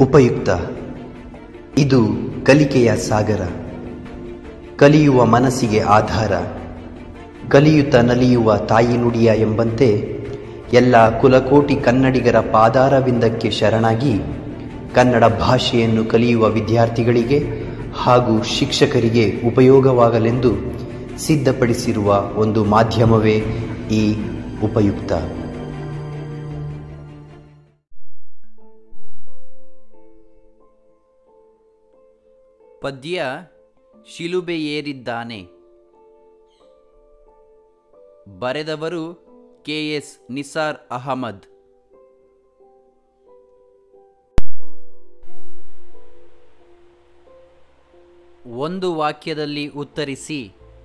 ಉಪಯುಕ್ತ ಇದು ಕಲಿಕೆಯ ಸಾಗರ ಕಲಿಯುವ ಮನಸ್ಸಿಗೆ ಆಧಾರ ಕಲಿಯುತ್ತ ನಲಿಯುವ ತಾಯಿ ನುಡಿಯ ಎಂಬಂತೆ ಎಲ್ಲ ಕುಲಕೋಟಿ ಕನ್ನಡಿಗರ ಪಾದಾರವಿಂದಕ್ಕೆ ಶರಣಾಗಿ ಕನ್ನಡ ಭಾಷೆಯನ್ನು ಕಲಿಯುವ ವಿದ್ಯಾರ್ಥಿಗಳಿಗೆ ಹಾಗೂ ಶಿಕ್ಷಕರಿಗೆ ಉಪಯೋಗವಾಗಲೆಂದು ಸಿದ್ಧಪಡಿಸಿರುವ ಒಂದು ಮಾಧ್ಯಮವೇ ಈ ಉಪಯುಕ್ತ ಪದ್ಯ ಶಿಲುಬೆ ಏರಿದ್ದಾನೆ ಬರೆದವರು ಕೆ ಎಸ್ ನಿಸಾರ್ ಅಹಮದ್ ಒಂದು ವಾಕ್ಯದಲ್ಲಿ ಉತ್ತರಿಸಿ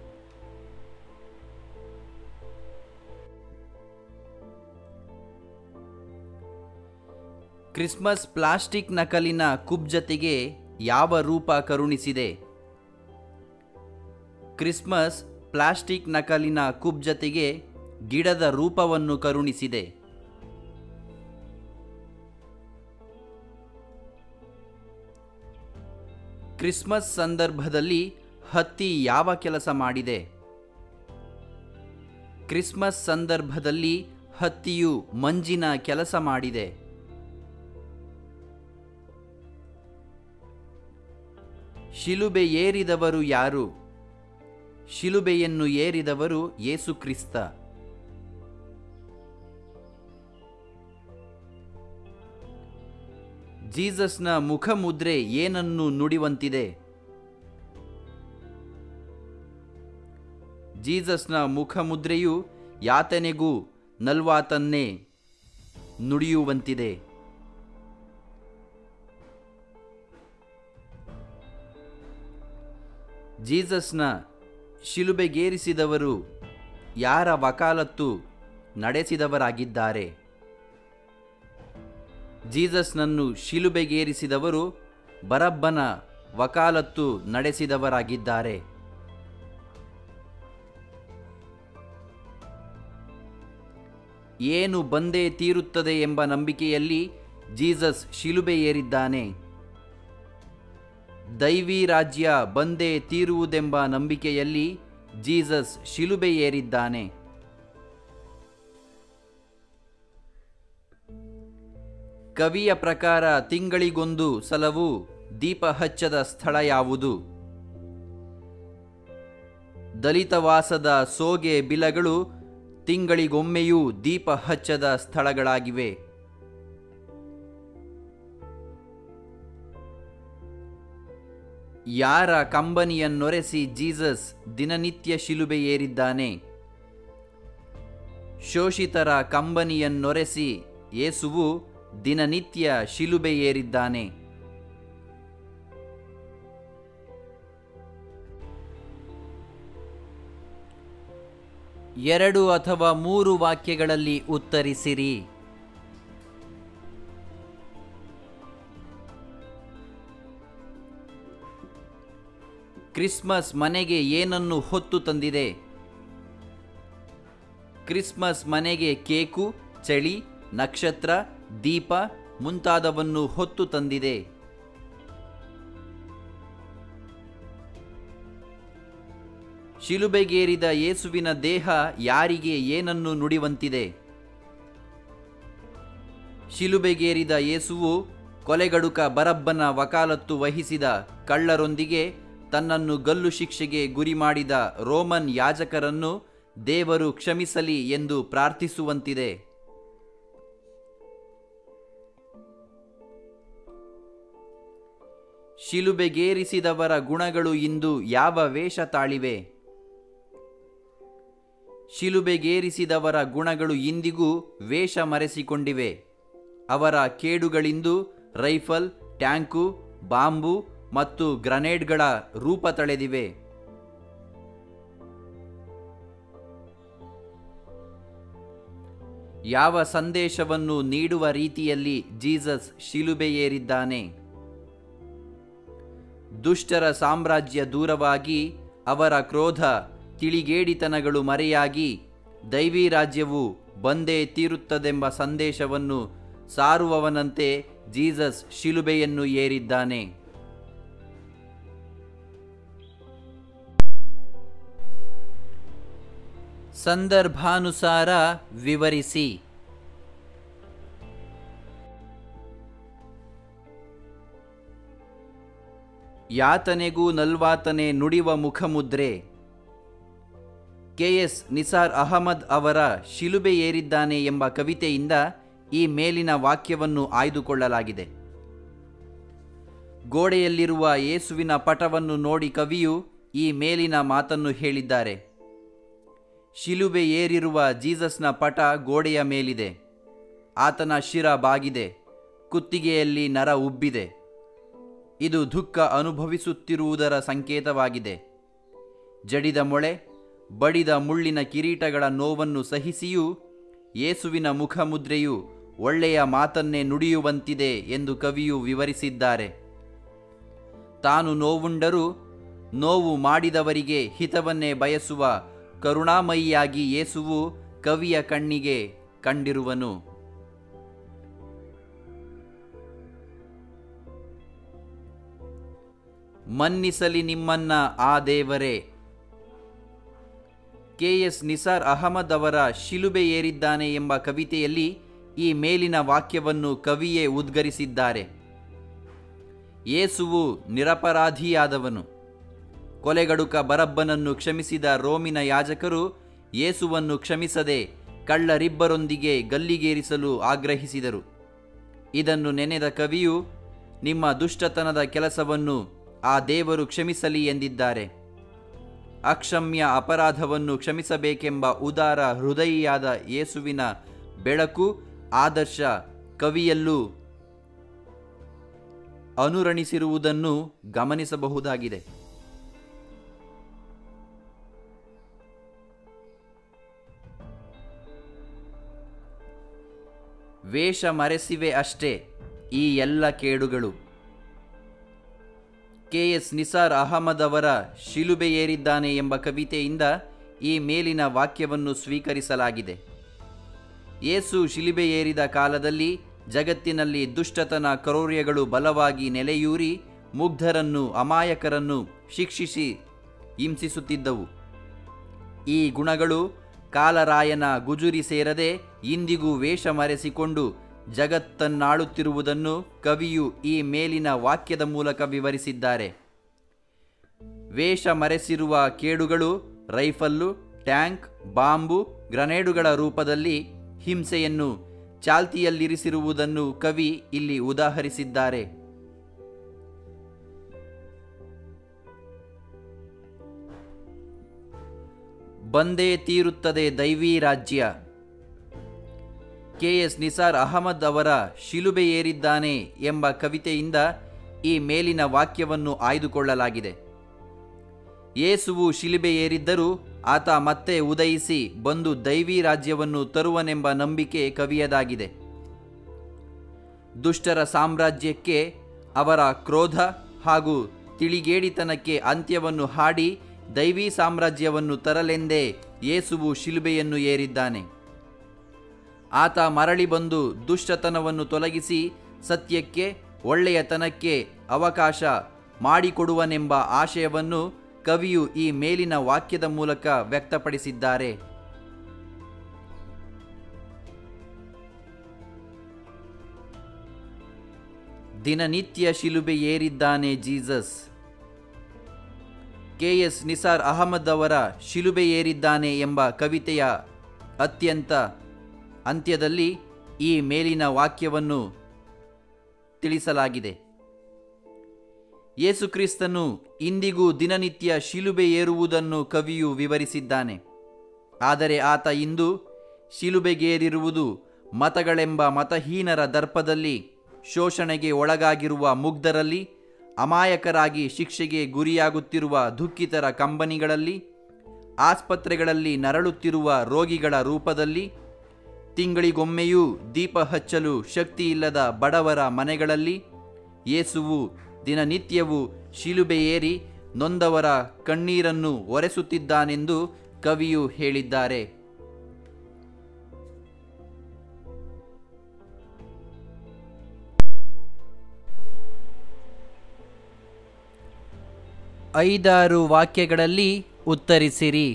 ಕ್ರಿಸ್ಮಸ್ ಪ್ಲಾಸ್ಟಿಕ್ ನಕಲಿನ ಕುಬ್ಜತೆಗೆ ಯಾವ ರೂಪ ಕರುಣಿಸಿದೆ ಕ್ರಿಸ್ಮಸ್ ಪ್ಲಾಸ್ಟಿಕ್ ನಕಲಿನ ಕುಬ್ಜತೆಗೆ ಗಿಡದ ರೂಪವನ್ನು ಕರುಣಿಸಿದೆ ಕ್ರಿಸ್ಮಸ್ ಸಂದರ್ಭದಲ್ಲಿ ಹತ್ತಿ ಯಾವ ಕೆಲಸ ಮಾಡಿದೆ ಕ್ರಿಸ್ಮಸ್ ಸಂದರ್ಭದಲ್ಲಿ ಹತ್ತಿಯು ಮಂಜಿನ ಕೆಲಸ ಮಾಡಿದೆ ಶಿಲುಬೆ ಏರಿದವರು ಯಾರು ಶಿಲುಬೆಯನ್ನು ಏರಿದವರು ಯೇಸುಕ್ರಿಸ್ತ ಜೀಸಸ್ನ ಮುಖಮುದ್ರೆ ಏನನ್ನು ನುಡಿವಂತಿದೆ ಜೀಸಸ್ನ ಮುಖಮುದ್ರೆಯು ಯಾತನೆಗೂ ನಲ್ವಾತನ್ನೇ ನುಡಿಯುವಂತಿದೆ ಜೀಸಸ್ನ ಶಿಲುಬೆಗೇರಿಸಿದವರು ಯಾರ ವಕಾಲತ್ತು ನಡೆಸಿದವರಾಗಿದ್ದಾರೆ ಜೀಸಸ್ನನ್ನು ಶಿಲುಬೆಗೇರಿಸಿದವರು ಬರಬ್ಬನ ವಕಾಲತ್ತು ನಡೆಸಿದವರಾಗಿದ್ದಾರೆ ಏನು ಬಂದೇ ತೀರುತ್ತದೆ ಎಂಬ ನಂಬಿಕೆಯಲ್ಲಿ ಜೀಸಸ್ ಶಿಲುಬೆ ಏರಿದ್ದಾನೆ ದೈವಿ ರಾಜ್ಯ ಬಂದೇ ತೀರುವುದೆಂಬ ನಂಬಿಕೆಯಲ್ಲಿ ಜೀಸಸ್ ಶಿಲುಬೆ ಏರಿದ್ದಾನೆ ಕವಿಯ ಪ್ರಕಾರ ತಿಂಗಳಿಗೊಂದು ಸಲವು ದೀಪ ಹಚ್ಚದ ಸ್ಥಳ ಯಾವುದು ದಲಿತವಾಸದ ಸೋಗೆ ಬಿಲಗಳು ತಿಂಗಳಿಗೊಮ್ಮೆಯೂ ದೀಪ ಹಚ್ಚದ ಸ್ಥಳಗಳಾಗಿವೆ ಯಾರ ಕಂಬನಿಯನ್ನೊರೆಸಿ ಜೀಸಸ್ ದಿನನಿತ್ಯ ಶಿಲುಬೆ ಏರಿದ್ದಾನೆ ಶೋಷಿತರ ಕಂಬನಿಯನ್ನೊರೆಸಿ ಯೇಸುವು ದಿನನಿತ್ಯ ಶಿಲುಬೆ ಏರಿದ್ದಾನೆ ಎರಡು ಅಥವಾ ಮೂರು ವಾಕ್ಯಗಳಲ್ಲಿ ಉತ್ತರಿಸಿರಿ ಕ್ರಿಸ್ಮಸ್ ಮನೆಗೆ ಏನನ್ನು ಹೊತ್ತು ತಂದಿದೆ ಕ್ರಿಸ್ಮಸ್ ಮನೆಗೆ ಕೇಕು ಚಳಿ ನಕ್ಷತ್ರ ದೀಪ ಮುಂತಾದವನ್ನು ಹೊತ್ತು ತಂದಿದೆ ಶಿಲುಬೆಗೇರಿದ ಯೇಸುವಿನ ದೇಹ ಯಾರಿಗೆ ಏನನ್ನು ನುಡಿವಂತಿದೆ ಶಿಲುಬೆಗೇರಿದ ಯೇಸುವು ಕೊಲೆಗಡುಕ ಬರಬ್ಬನ ವಕಾಲತ್ತು ವಹಿಸಿದ ಕಳ್ಳರೊಂದಿಗೆ ತನ್ನನ್ನು ಗಲ್ಲು ಶಿಕ್ಷೆಗೆ ಗುರಿ ಮಾಡಿದ ರೋಮನ್ ಯಾಜಕರನ್ನು ದೇವರು ಕ್ಷಮಿಸಲಿ ಎಂದು ಪ್ರಾರ್ಥಿಸುವಂತಿದೆ ಶಿಲುಬೆಗೇರಿಸಿದವರ ಗುಣಗಳು ಇಂದು ಯಾವ ವೇಷ ತಾಳಿವೆ ಶಿಲುಬೆಗೇರಿಸಿದವರ ಗುಣಗಳು ಇಂದಿಗೂ ವೇಷ ಮರೆಸಿಕೊಂಡಿವೆ ಅವರ ಕೇಡುಗಳಿಂದು ರೈಫಲ್ ಟ್ಯಾಂಕು ಬಾಂಬು ಮತ್ತು ಗ್ರನೇಡ್ಗಳ ರೂಪ ತಳೆದಿವೆ ಯಾವ ಸಂದೇಶವನ್ನು ನೀಡುವ ರೀತಿಯಲ್ಲಿ ಜೀಸಸ್ ಶಿಲುಬೆ ಏರಿದ್ದಾನೆ ದುಷ್ಟರ ಸಾಮ್ರಾಜ್ಯ ದೂರವಾಗಿ ಅವರ ಕ್ರೋಧ ತಿಳಿಗೇಡಿತನಗಳು ಮರೆಯಾಗಿ ದೈವಿ ರಾಜ್ಯವು ಬಂದೇ ತೀರುತ್ತದೆಂಬ ಸಂದೇಶವನ್ನು ಸಾರುವವನಂತೆ ಜೀಸಸ್ ಶಿಲುಬೆಯನ್ನು ಏರಿದ್ದಾನೆ ಸಂದರ್ಭಾನುಸಾರ ವಿವರಿಸಿ ಯಾತನೆಗೂ ನಲ್ವಾತನೆ ನುಡಿವ ಮುಖಮುದ್ರೆ ಕೆ ಎಸ್ ನಿಸಾರ್ ಅಹಮದ್ ಅವರ ಶಿಲುಬೆ ಏರಿದ್ದಾನೆ ಎಂಬ ಕವಿತೆಯಿಂದ ಈ ಮೇಲಿನ ವಾಕ್ಯವನ್ನು ಆಯ್ದುಕೊಳ್ಳಲಾಗಿದೆ ಗೋಡೆಯಲ್ಲಿರುವ ಯೇಸುವಿನ ಪಟವನ್ನು ನೋಡಿ ಕವಿಯು ಈ ಮೇಲಿನ ಮಾತನ್ನು ಹೇಳಿದ್ದಾರೆ ಶಿಲುಬೆ ಏರಿರುವ ಜೀಸಸ್ನ ಪಟ ಗೋಡೆಯ ಮೇಲಿದೆ ಆತನ ಶಿರ ಬಾಗಿದೆ ಕುತ್ತಿಗೆಯಲ್ಲಿ ನರ ಉಬ್ಬಿದೆ ಇದು ದುಃಖ ಅನುಭವಿಸುತ್ತಿರುವುದರ ಸಂಕೇತವಾಗಿದೆ ಜಡಿದ ಮೊಳೆ ಬಡಿದ ಮುಳ್ಳಿನ ಕಿರೀಟಗಳ ನೋವನ್ನು ಸಹಿಸಿಯೂ ಯೇಸುವಿನ ಮುಖಮುದ್ರೆಯು ಒಳ್ಳೆಯ ಮಾತನ್ನೇ ನುಡಿಯುವಂತಿದೆ ಎಂದು ಕವಿಯು ವಿವರಿಸಿದ್ದಾರೆ ತಾನು ನೋವುಂಡರೂ ನೋವು ಮಾಡಿದವರಿಗೆ ಹಿತವನ್ನೇ ಬಯಸುವ ಕರುಣಾಮಯಿಯಾಗಿ ಯೇಸುವು ಕವಿಯ ಕಣ್ಣಿಗೆ ಕಂಡಿರುವನು ಮನ್ನಿಸಲಿ ನಿಮ್ಮನ್ನ ಆ ದೇವರೇ ಕೆ ಎಸ್ ನಿಸಾರ್ ಅಹಮದ್ ಅವರ ಶಿಲುಬೆ ಏರಿದ್ದಾನೆ ಎಂಬ ಕವಿತೆಯಲ್ಲಿ ಈ ಮೇಲಿನ ವಾಕ್ಯವನ್ನು ಕವಿಯೇ ಉದ್ಗರಿಸಿದ್ದಾರೆ ಯೇಸುವು ನಿರಪರಾಧಿಯಾದವನು ಕೊಲೆಗಡುಕ ಬರಬ್ಬನನ್ನು ಕ್ಷಮಿಸಿದ ರೋಮಿನ ಯಾಜಕರು ಯೇಸುವನ್ನು ಕ್ಷಮಿಸದೆ ಕಳ್ಳರಿಬ್ಬರೊಂದಿಗೆ ಗಲ್ಲಿಗೇರಿಸಲು ಆಗ್ರಹಿಸಿದರು ಇದನ್ನು ನೆನೆದ ಕವಿಯು ನಿಮ್ಮ ದುಷ್ಟತನದ ಕೆಲಸವನ್ನು ಆ ದೇವರು ಕ್ಷಮಿಸಲಿ ಎಂದಿದ್ದಾರೆ ಅಕ್ಷಮ್ಯ ಅಪರಾಧವನ್ನು ಕ್ಷಮಿಸಬೇಕೆಂಬ ಉದಾರ ಹೃದಯಿಯಾದ ಯೇಸುವಿನ ಬೆಳಕು ಆದರ್ಶ ಕವಿಯಲ್ಲೂ ಅನುರಣಿಸಿರುವುದನ್ನು ಗಮನಿಸಬಹುದಾಗಿದೆ ವೇಷ ಮರೆಸಿವೆ ಅಷ್ಟೇ ಈ ಎಲ್ಲ ಕೇಡುಗಳು ಕೆ ಎಸ್ ನಿಸಾರ್ ಅಹಮದ್ ಅವರ ಶಿಲುಬೆ ಏರಿದ್ದಾನೆ ಎಂಬ ಕವಿತೆಯಿಂದ ಈ ಮೇಲಿನ ವಾಕ್ಯವನ್ನು ಸ್ವೀಕರಿಸಲಾಗಿದೆ ಯೇಸು ಶಿಲುಬೆ ಏರಿದ ಕಾಲದಲ್ಲಿ ಜಗತ್ತಿನಲ್ಲಿ ದುಷ್ಟತನ ಕ್ರೌರ್ಯಗಳು ಬಲವಾಗಿ ನೆಲೆಯೂರಿ ಮುಗ್ಧರನ್ನು ಅಮಾಯಕರನ್ನು ಶಿಕ್ಷಿಸಿ ಹಿಂಸಿಸುತ್ತಿದ್ದವು ಈ ಗುಣಗಳು ಕಾಲರಾಯನ ಗುಜುರಿ ಸೇರದೆ ಇಂದಿಗೂ ವೇಷ ಮರೆಸಿಕೊಂಡು ಜಗತ್ತನ್ನಾಳುತ್ತಿರುವುದನ್ನು ಕವಿಯು ಈ ಮೇಲಿನ ವಾಕ್ಯದ ಮೂಲಕ ವಿವರಿಸಿದ್ದಾರೆ ವೇಷ ಮರೆಸಿರುವ ಕೇಡುಗಳು ರೈಫಲ್ಲು ಟ್ಯಾಂಕ್ ಬಾಂಬು ಗ್ರನೇಡುಗಳ ರೂಪದಲ್ಲಿ ಹಿಂಸೆಯನ್ನು ಚಾಲ್ತಿಯಲ್ಲಿರಿಸಿರುವುದನ್ನು ಕವಿ ಇಲ್ಲಿ ಉದಾಹರಿಸಿದ್ದಾರೆ ಬಂದೇ ತೀರುತ್ತದೆ ದೈವೀ ರಾಜ್ಯ ಕೆ ಎಸ್ ನಿಸಾರ್ ಅಹಮದ್ ಅವರ ಶಿಲುಬೆ ಏರಿದ್ದಾನೆ ಎಂಬ ಕವಿತೆಯಿಂದ ಈ ಮೇಲಿನ ವಾಕ್ಯವನ್ನು ಆಯ್ದುಕೊಳ್ಳಲಾಗಿದೆ ಯೇಸುವು ಶಿಲುಬೆ ಏರಿದ್ದರೂ ಆತ ಮತ್ತೆ ಉದಯಿಸಿ ಬಂದು ದೈವೀ ರಾಜ್ಯವನ್ನು ತರುವನೆಂಬ ನಂಬಿಕೆ ಕವಿಯದಾಗಿದೆ ದುಷ್ಟರ ಸಾಮ್ರಾಜ್ಯಕ್ಕೆ ಅವರ ಕ್ರೋಧ ಹಾಗೂ ತಿಳಿಗೇಡಿತನಕ್ಕೆ ಅಂತ್ಯವನ್ನು ಹಾಡಿ ದೈವೀ ಸಾಮ್ರಾಜ್ಯವನ್ನು ತರಲೆಂದೇ ಯೇಸುವು ಶಿಲುಬೆಯನ್ನು ಏರಿದ್ದಾನೆ ಆತ ಮರಳಿ ಬಂದು ದುಷ್ಟತನವನ್ನು ತೊಲಗಿಸಿ ಸತ್ಯಕ್ಕೆ ಒಳ್ಳೆಯತನಕ್ಕೆ ಅವಕಾಶ ಮಾಡಿಕೊಡುವನೆಂಬ ಆಶಯವನ್ನು ಕವಿಯು ಈ ಮೇಲಿನ ವಾಕ್ಯದ ಮೂಲಕ ವ್ಯಕ್ತಪಡಿಸಿದ್ದಾರೆ ದಿನನಿತ್ಯ ಶಿಲುಬೆ ಏರಿದ್ದಾನೆ Jesus K S Nisar Ahmad ಅವರ ಶಿಲುಬೆ ಏರಿದ್ದಾನೆ ಎಂಬ ಕವಿತೆಯ ಅತ್ಯಂತ ಅಂತ್ಯದಲ್ಲಿ ಈ ಮೇಲಿನ ವಾಕ್ಯವನ್ನು ತಿಳಿಸಲಾಗಿದೆ ಯೇಸುಕ್ರಿಸ್ತನು ಇಂದಿಗೂ ದಿನನಿತ್ಯ ಶಿಲುಬೆ ಏರುವುದನ್ನು ಕವಿಯು ವಿವರಿಸಿದ್ದಾನೆ ಆದರೆ ಆತ ಇಂದು ಶಿಲುಬೆಗೇರಿರುವುದು ಮತಗಳೆಂಬ ಮತಹೀನರ ದರ್ಪದಲ್ಲಿ ಶೋಷಣೆಗೆ ಒಳಗಾಗಿರುವ ಮುಗ್ಧರಲ್ಲಿ ಅಮಾಯಕರಾಗಿ ಶಿಕ್ಷೆಗೆ ಗುರಿಯಾಗುತ್ತಿರುವ ದುಃಖಿತರ ಕಂಬನಿಗಳಲ್ಲಿ ಆಸ್ಪತ್ರೆಗಳಲ್ಲಿ ನರಳುತ್ತಿರುವ ರೋಗಿಗಳ ರೂಪದಲ್ಲಿ ತಿಂಗಳಿಗೊಮ್ಮೆಯೂ ದೀಪ ಹಚ್ಚಲು ಶಕ್ತಿಯಿಲ್ಲದ ಬಡವರ ಮನೆಗಳಲ್ಲಿ ಯೇಸುವು ದಿನನಿತ್ಯವೂ ಶಿಲುಬೆ ಏರಿ ನೊಂದವರ ಕಣ್ಣೀರನ್ನು ಒರೆಸುತ್ತಿದ್ದಾನೆಂದು ಕವಿಯು ಹೇಳಿದ್ದಾರೆ ಐದಾರು ವಾಕ್ಯಗಳಲ್ಲಿ ಉತ್ತರಿಸಿರಿ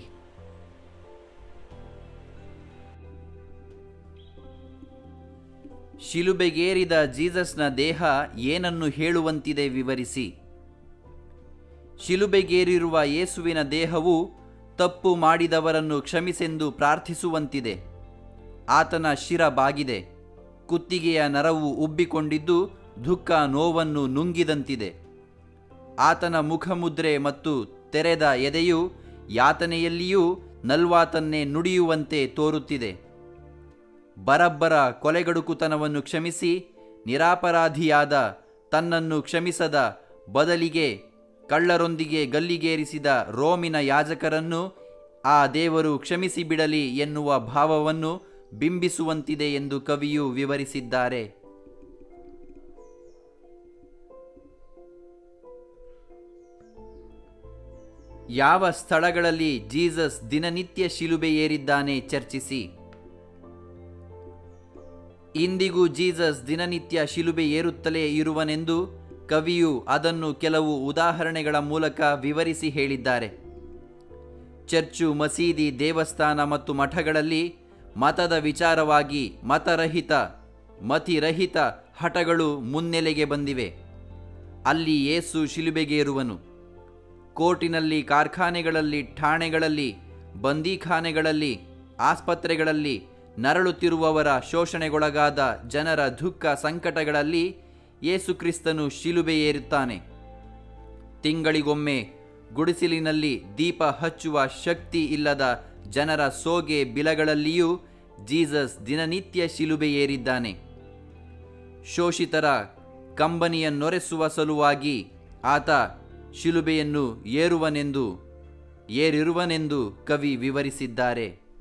ಶಿಲುಬೆಗೇರಿದ ಜೀಸಸ್ನ ದೇಹ ಏನನ್ನು ಹೇಳುವಂತಿದೆ ವಿವರಿಸಿ ಶಿಲುಬೆಗೇರಿರುವ ಯೇಸುವಿನ ದೇಹವು ತಪ್ಪು ಮಾಡಿದವರನ್ನು ಕ್ಷಮಿಸೆಂದು ಪ್ರಾರ್ಥಿಸುವಂತಿದೆ ಆತನ ಶಿರ ಬಾಗಿದೆ ಕುತ್ತಿಗೆಯ ನರವು ಉಬ್ಬಿಕೊಂಡಿದ್ದು ದುಃಖ ನೋವನ್ನು ನುಂಗಿದಂತಿದೆ ಆತನ ಮುಖಮುದ್ರೆ ಮತ್ತು ತೆರೆದ ಎದೆಯು ಯಾತನೆಯಲ್ಲಿಯೂ ನಲ್ವಾತನ್ನೇ ನುಡಿಯುವಂತೆ ತೋರುತ್ತಿದೆ ಬರಬ್ಬರ ಕೊಲೆಗಡುಕುತನವನ್ನು ಕ್ಷಮಿಸಿ ನಿರಾಪರಾಧಿಯಾದ ತನ್ನನ್ನು ಕ್ಷಮಿಸದ ಬದಲಿಗೆ ಕಳ್ಳರೊಂದಿಗೆ ಗಲ್ಲಿಗೇರಿಸಿದ ರೋಮಿನ ಯಾಜಕರನ್ನು ಆ ದೇವರು ಕ್ಷಮಿಸಿ ಬಿಡಲಿ ಎನ್ನುವ ಭಾವವನ್ನು ಬಿಂಬಿಸುವಂತಿದೆ ಎಂದು ಕವಿಯು ವಿವರಿಸಿದ್ದಾರೆ ಯಾವ ಸ್ಥಳಗಳಲ್ಲಿ ಜೀಸಸ್ ದಿನನಿತ್ಯ ಶಿಲುಬೆ ಏರಿದ್ದಾನೆ ಚರ್ಚಿಸಿ ಇಂದಿಗೂ ಜೀಸಸ್ ದಿನನಿತ್ಯ ಶಿಲುಬೆ ಏರುತ್ತಲೇ ಇರುವನೆಂದು ಕವಿಯು ಅದನ್ನು ಕೆಲವು ಉದಾಹರಣೆಗಳ ಮೂಲಕ ವಿವರಿಸಿ ಹೇಳಿದ್ದಾರೆ ಚರ್ಚು ಮಸೀದಿ ದೇವಸ್ಥಾನ ಮತ್ತು ಮಠಗಳಲ್ಲಿ ಮತದ ವಿಚಾರವಾಗಿ ಮತರಹಿತ ಮತಿರಹಿತ ಹಠಗಳು ಮುನ್ನೆಲೆಗೆ ಬಂದಿವೆ ಅಲ್ಲಿ ಯೇಸು ಶಿಲುಬೆಗೇರುವನು ಕೋರ್ಟಿನಲ್ಲಿ ಕಾರ್ಖಾನೆಗಳಲ್ಲಿ ಠಾಣೆಗಳಲ್ಲಿ ಬಂದೀಖಾನೆಗಳಲ್ಲಿ ಆಸ್ಪತ್ರೆಗಳಲ್ಲಿ ನರಳುತ್ತಿರುವವರ ಶೋಷಣೆಗೊಳಗಾದ ಜನರ ದುಃಖ ಸಂಕಟಗಳಲ್ಲಿ ಯೇಸುಕ್ರಿಸ್ತನು ಶಿಲುಬೆ ಏರುತ್ತಾನೆ ತಿಂಗಳಿಗೊಮ್ಮೆ ಗುಡಿಸಿಲಿನಲ್ಲಿ ದೀಪ ಹಚ್ಚುವ ಶಕ್ತಿ ಇಲ್ಲದ ಜನರ ಸೋಗೆ ಬಿಲಗಳಲ್ಲಿಯೂ ಜೀಸಸ್ ದಿನನಿತ್ಯ ಶಿಲುಬೆ ಏರಿದ್ದಾನೆ ಶೋಷಿತರ ಕಂಬನಿಯನ್ನೊರೆಸುವ ಸಲುವಾಗಿ ಆತ ಶಿಲುಬೆಯನ್ನು ಏರುವನೆಂದು ಏರಿರುವನೆಂದು ಕವಿ ವಿವರಿಸಿದ್ದಾರೆ